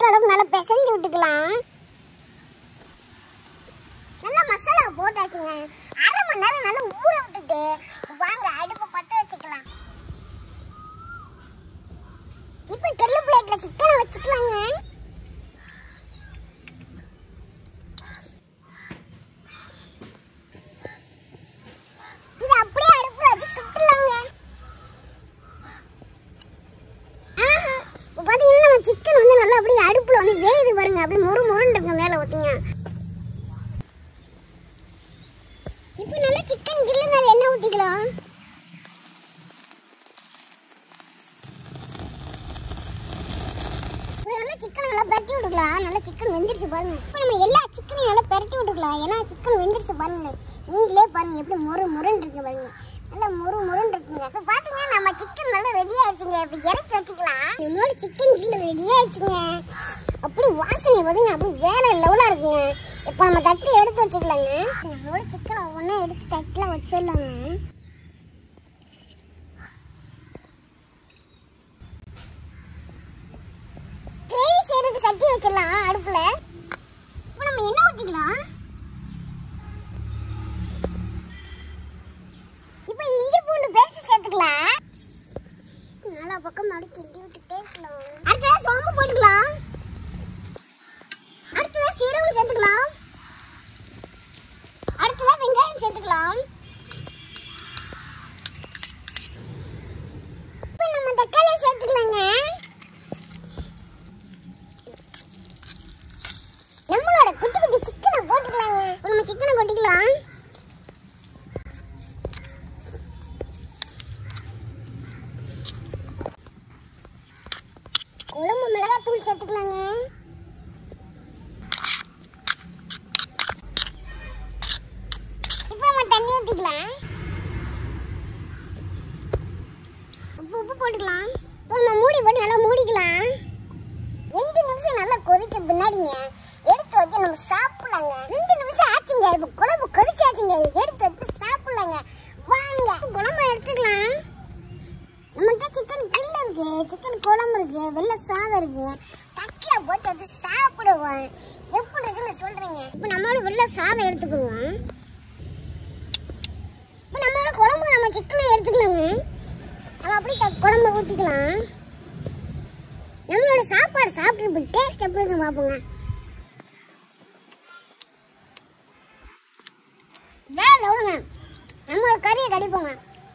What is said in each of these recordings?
ஒட்டுற அளவுக்கு நல்லா பிசைஞ்சு விட்டுக்கலாம் நல்லா மசாலா போட்டாச்சுங்க அரை மணி நேரம் நல்லா ஊற விட்டுட்டு வாங்க அடுப்பு பற்ற வச்சுக்கலாம் இப்போ கெல்லு பிளேட்ல சிக்கனை வச்சுக்கலாங்க இது அப்படியே அடுப்புல வச்சு சுட்டுலாங்க ஆஹா, இப்ப பாத்தீங்கன்னா நம்ம சிக்கன் வந்து நல்லா அப்படியே அடுப்புல வந்து வேகுது பாருங்க அப்படியே மொறு மொறுன்னு இருக்கு மேல ஊத்திங்க இப்போ நல்லா சிக்கன் கில்லு மேல எண்ணெய் ஊத்திக்கலாம் இப்போ நல்லா சிக்கனை நல்லா பரட்டி விட்டுக்கலாம் நல்லா சிக்கன் வெந்துருச்சு பாருங்க இப்போ நம்ம எல்லா சிக்கனையும் நல்லா பரட்டி விட்டுக்கலாம் ஏன்னா சிக்கன் வெந்துருச்சு பாருங்க நீங்களே பாருங்க எப்படி மொறு மொறுன்னு இருக்கு பாருங்க நல்லா மொறு மொறுன்னு இருக்குங்க இப்போ பார்த்தீங்கன்னா நம்ம சிக்கன் நல்லா ரெடி ஆயிடுச்சுங்க இப்போ இறக்கி வச்சுக்கலாம் நம்மளோட சிக்கன் கிரில் ரெடி ஆயிடுச்சுங்க அப்படி வாசனை பாருங்க அப்படி வேற லெவலாக இருக்குங்க இப்போ நம்ம தட்டில் எடுத்து வச்சுக்கலாங்க நம்மளோட சிக்கன் ஒவ்வொன்றா எடுத்து தட்டில் வச்சிடலாங்க கிரேவி செய்யறதுக்கு சட்டி வச்சிடலாம் அடுப்புல இப்போ நம்ம என்ன ஊற்றிக்கலாம் இப்போ இஞ்சி பூண்டு பேஸ்ட் சேர்த்துக்கலாம் நல்லா பக்கம் அப்படி கிண்டி விட்டுட்டே இருக்கலாம் அடுத்ததா சோம்பு போட்டுக்கலாம் அடுத்ததா சீரகம் சேர்த்துக்கலாம் அடுத்ததா வெங்காயம் சேர்த்துக்கலாம் இப்போ நம்ம தக்காளி சேர்த்துக்கலாங்க நம்மளோட குட்டி குட்டி சிக்கனை போட்டுக்கலாங்க இப்போ நம்ம சிக்கனை கொட்டிக்கலாம் குழம்பு மிளகாத்தூள் சேர்த்துக்கலாங்க இப்போ நம்ம தண்ணி ஊற்றிக்கலாம் உப்பு உப்பு போட்டுக்கலாம் இப்போ நம்ம மூடி போட்டு நல்லா மூடிக்கலாம் ரெண்டு நிமிஷம் நல்லா கொதிச்ச பின்னாடிங்க எடுத்து வச்சு நம்ம சாப்பிடலாங்க ரெண்டு நிமிஷம் ஆச்சுங்க இப்போ குழம்பு கொதிச்சாச்சுங்க எடுத்து வச்சு சாப்பிடலாங்க வாங்க குழம்பு எடுத்துக்கலாம் நம்மகிட்ட சிக்கன் கிரில் இருக்கு சிக்கன் குழம்பு இருக்கு வெள்ளை சாதம் இருக்குங்க தட்டில் போட்டு வச்சு சாப்பிடுவோம் எப்படி இருக்குன்னு சொல்றீங்க இப்போ நம்மளோட வெள்ளை சாதம் எடுத்துக்கிடுவோம் இப்போ நம்மளோட குழம்பு நம்ம சிக்கனை எடுத்துக்கலாங்க நம்ம அப்படியே த- குழம்பு ஊற்றிக்கலாம் நம்மளோட சாப்பாடு சாப்பிட்டு டேஸ்ட் எப்படி இருக்குன்னு பார்ப்போங்க வேற லெவலுங்க நம்மளோட கறியை கடிப்போங்க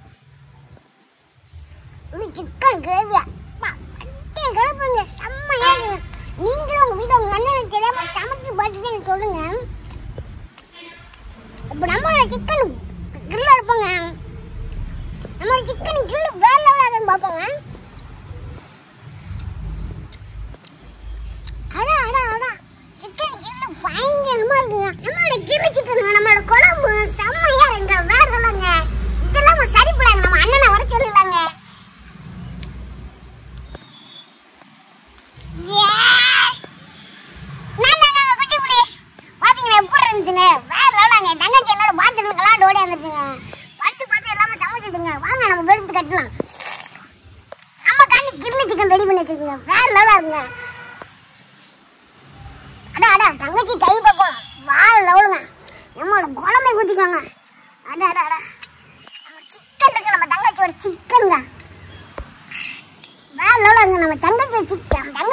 இப்படி சிக்கன் கிரேவியா அப்படியே கிடப்புங்க செம்மையா இருக்குங்க நீங்களும் உங்க வீட்டில் உங்க அண்ணனுக்கு தெரியாம சமைச்சு பார்த்துட்டு எனக்கு சொல்லுங்க இப்போ நம்மளோட சிக்கன் கிரில் எடுப்போங்க நம்மளோட சிக்கன் கிரில் வேற லெவலாக இருக்குன்னு பார்ப்போங்க அடா அடா அடா சிக்கன் கிரில் பயங்கரமா இருக்குங்க நம்மளோட கிரில் சிக்கனுங்க நம்மளோட குழம்பு செம்மையா இருக்குங்க வேற லெவலுங்க இதெல்லாம் நம்ம சரிப்படாது நம்ம அண்ணனை வர சொல்லலாங்க பாத்தீங்களா எப்படி இருந்துச்சுங்க வேற லெவலாங்க தங்கச்சி என்னோட பாத்துட்டு விளாண்டு ஓடி வந்துட்டுங்க வந்து பார்த்து எல்லாமே சமைச்சிட்டுங்க வாங்க நம்ம வெளுத்து கட்டலாம் நம்ம காண்டி கிரில் சிக்கன் ரெடி பண்ணி வச்சிருக்கோங்க வேற லெவலா இருக்குங்க அடா அடா தங்கச்சி கை பக்கம் வேற லெவலுங்க நம்மளோட குழம்பை ஊற்றிக்கோங்க அடா அடா அடா நம்ம சிக்கன் இருக்கு நம்ம தங்கச்சி ஒரு சிக்கனுங்க வேற லெவலாக இருக்கு நம்ம தங்கச்சி சிக்கன்